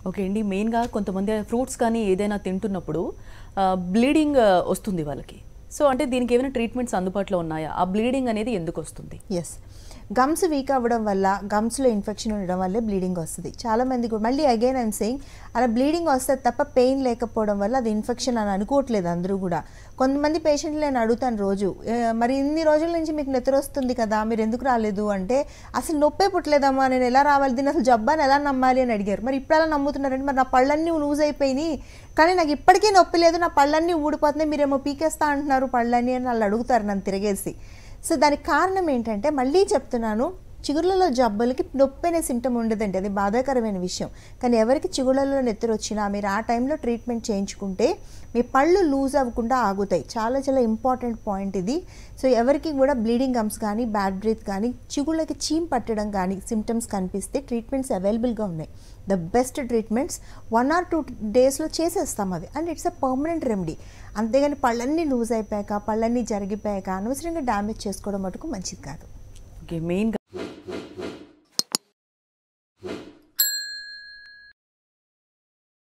okay అండి మెయిన్గా కొంతమంది ఫ్రూట్స్ కానీ ఏదైనా తింటున్నప్పుడు బ్లీడింగ్ వస్తుంది వాళ్ళకి సో అంటే దీనికి ఏమైనా ట్రీట్మెంట్స్ అందుబాటులో ఉన్నాయా ఆ బ్లీడింగ్ అనేది ఎందుకు వస్తుంది ఎస్ గమ్స్ వీక్ అవ్వడం వల్ల గమ్స్లో ఇన్ఫెక్షన్ ఉండడం వల్లే బ్లీడింగ్ వస్తుంది చాలా మంది కూడా మళ్ళీ అగైన్ ఐమ్ సెయింగ్ అలా బ్లీడింగ్ వస్తే తప్ప పెయిన్ లేకపోవడం వల్ల అది ఇన్ఫెక్షన్ అని అనుకోవట్లేదు అందరూ కూడా కొంతమంది పేషెంట్లు నేను అడుగుతాను రోజు "ఏ, మరి ఇన్ని రోజుల నుంచి మీకు నిద్ర వస్తుంది కదా మీరు ఎందుకు రాలేదు అంటే అసలు నొప్పే పుట్టలేదమ్మా నేను ఎలా రావాలి దీన్ని అసలు జబ్బాని ఎలా నమ్మాలి అని అడిగారు మరి ఇప్పుడు ఎలా నమ్ముతున్నారంటే మరి నా పళ్ళన్నీ లూజ్ అయిపోయినాయి కానీ నాకు ఇప్పటికీ నొప్పి లేదు నా పళ్ళన్నీ ఊడిపోతున్నాయి మీరేమో పీకేస్తా అంటున్నారు పళ్ళన్నీ అని వాళ్ళు అడుగుతారు నన్ను తిరగేసి సో దానికి కారణం ఏంటంటే మళ్ళీ చెప్తున్నాను చిగుర్లలో జబ్బులకి నొప్పి అనే సిమ్టమ్ ఉండదండి అది బాధాకరమైన విషయం కానీ ఎవరికి చిగుళ్ళలో నెత్తురు వచ్చినా మీరు ఆ టైంలో ట్రీట్మెంట్ చేయించుకుంటే మీ పళ్ళు లూజ్ అవ్వకుండా ఆగుతాయి చాలా చాలా ఇంపార్టెంట్ పాయింట్ ఇది సో ఎవరికి కూడా బ్లీడింగ్ గమ్స్ కానీ బ్యాడ్ బ్రీత్ కానీ చిగుళ్ళకి చీమ్ పట్టడం కానీ సిమ్టమ్స్ కనిపిస్తే ట్రీట్మెంట్స్ అవైలబుల్గా ఉన్నాయి the best treatments one or two డేస్లో చేసేస్తాం అవి and it's a permanent remedy అంతేగాని పళ్ళన్నీ లూజ్ అయిపోయాక పళ్ళన్నీ జరిగిపోయాక అనవసరంగా డ్యామేజ్ చేసుకోవడం మటుకు మంచిది కాదు ఓకే మెయిన్